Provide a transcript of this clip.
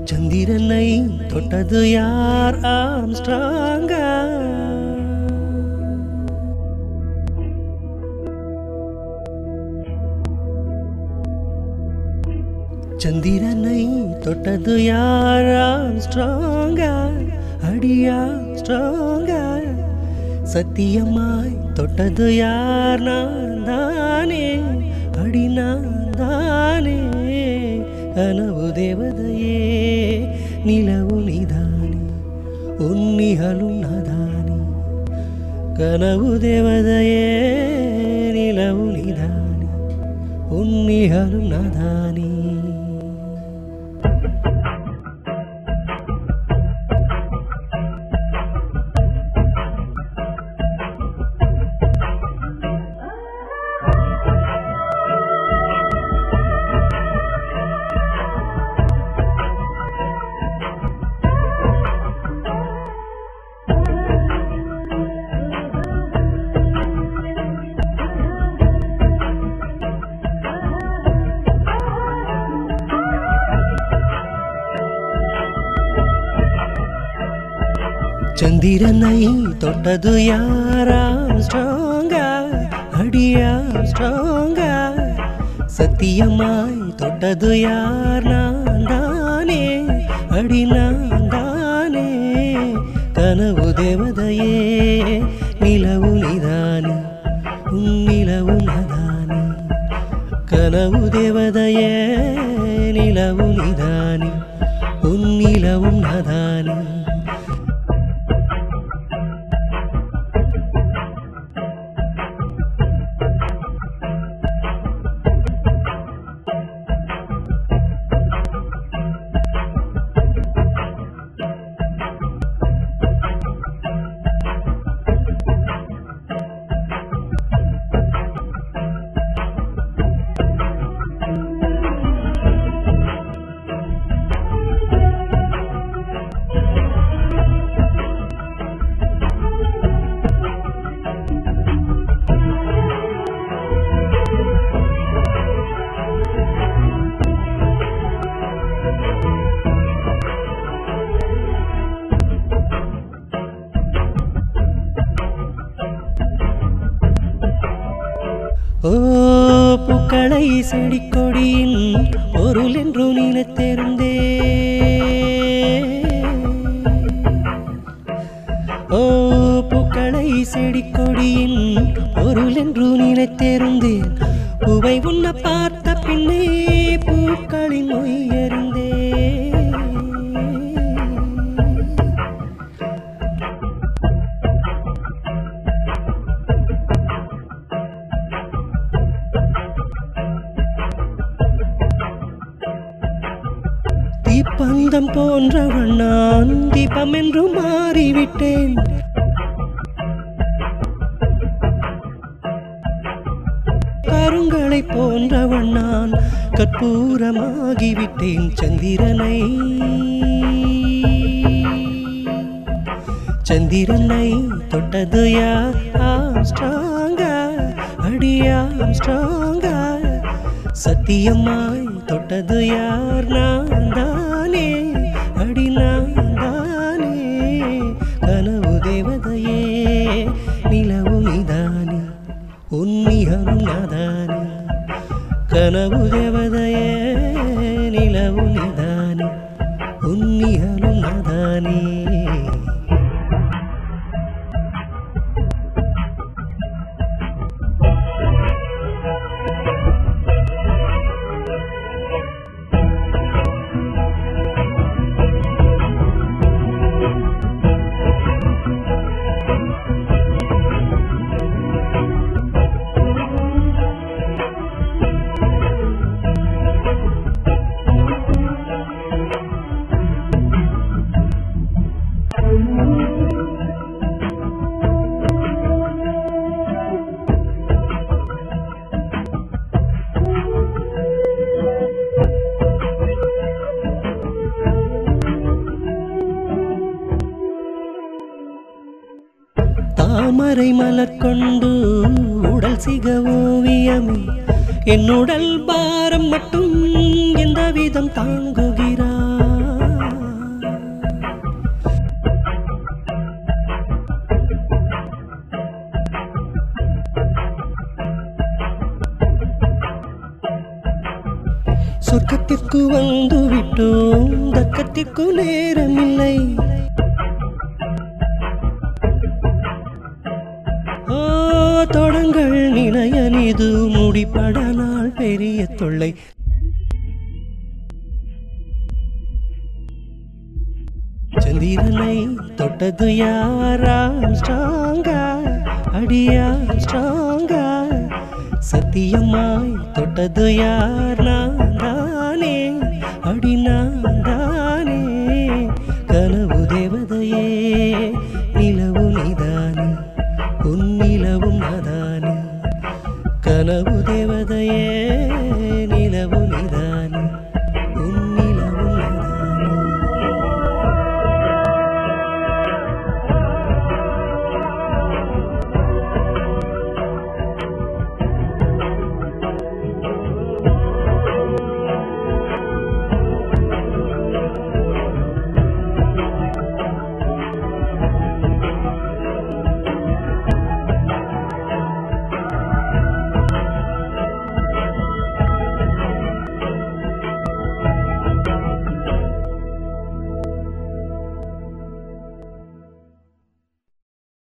சந்திரனை தொட்டது யார் ஆம்ஸ்ட்ராங்கா சந்திரனை தொட்டது யார் ஆம்ஸ்ட்ராங்கா அடியா ஸ்ட்ராங்கா சத்தியமாய் தொட்டது யார் நான் தானே அடி நான் தானே கனவு தேவதையே நிலவு நீதானே உன்னிகளும் நாதானே கனவு தேவதையே நிலவு நீதானே உன்னிகளும் நாதானே சந்திரனை தொட்டது யாராம் ஸ்ட்ராங்கா அடியா ஸ்ட்ராங்கா சத்தியமாய் தொட்டது யார் நான் தானே அடி நான் தானே கனவு தேவதையே நிலவு நிதானே உன் நிலவு நதானே கனவு தேவதையே நிலவு நிதானே உன் நிலவும் நதானே ஓ பூக்களை செடிக்கொடியின் பொருள் என்று நினைத்திருந்தே ஓ பூக்களை செடிக்கொடியின் பொருள் என்று நினைத்திருந்தேன் பூவை உன்ன பார்த்த பின்னே பூக்களின் உயர்ந்தே தீப்பந்தம் போன்றவன் நான் தீபம் என்று மாறிவிட்டேன் கருங்களை போன்றவன் நான் கற்பூரமாகிவிட்டேன் சந்திரனை சந்திரனை தொட்டது யார் ஆம்ஸ்ட்ராங்கா அடியாம் ஸ்ட்ராங்கா சத்தியமாய் தொட்டது யார் நான் தானே அடி நான் தானே கனவு தேவதையே நிலவு நீதானே உன்னிகளும் நாதானே கனவு தேவதையே நிலவு நீதானே உன்னிகளும் நாதானே தாமரை மலர் கொண்டு உடல் சிக ஓவியமே என் உடல் பாரம் மட்டும் எந்த விதம் தாங்குகிறாய் சொர்க்கத்திற்கு வந்து விட்டோம் தக்கத்திற்கு நேரமில்லை ஆ, தொடங்கள் நினைய நிது முடிப்பட நாள் பெரிய தொல்லை சந்திரனை தொட்டது யாராம் ஸ்ட்ராங்கா அடியா ஸ்ட்ராங்கா சத்தியமாய் தொட்டது யார் நான் தானே அடி நான் தானே கனவு தேவதையே நிலவு நீதானே உன் நிலவும் நாதானே கனவு தேவதையே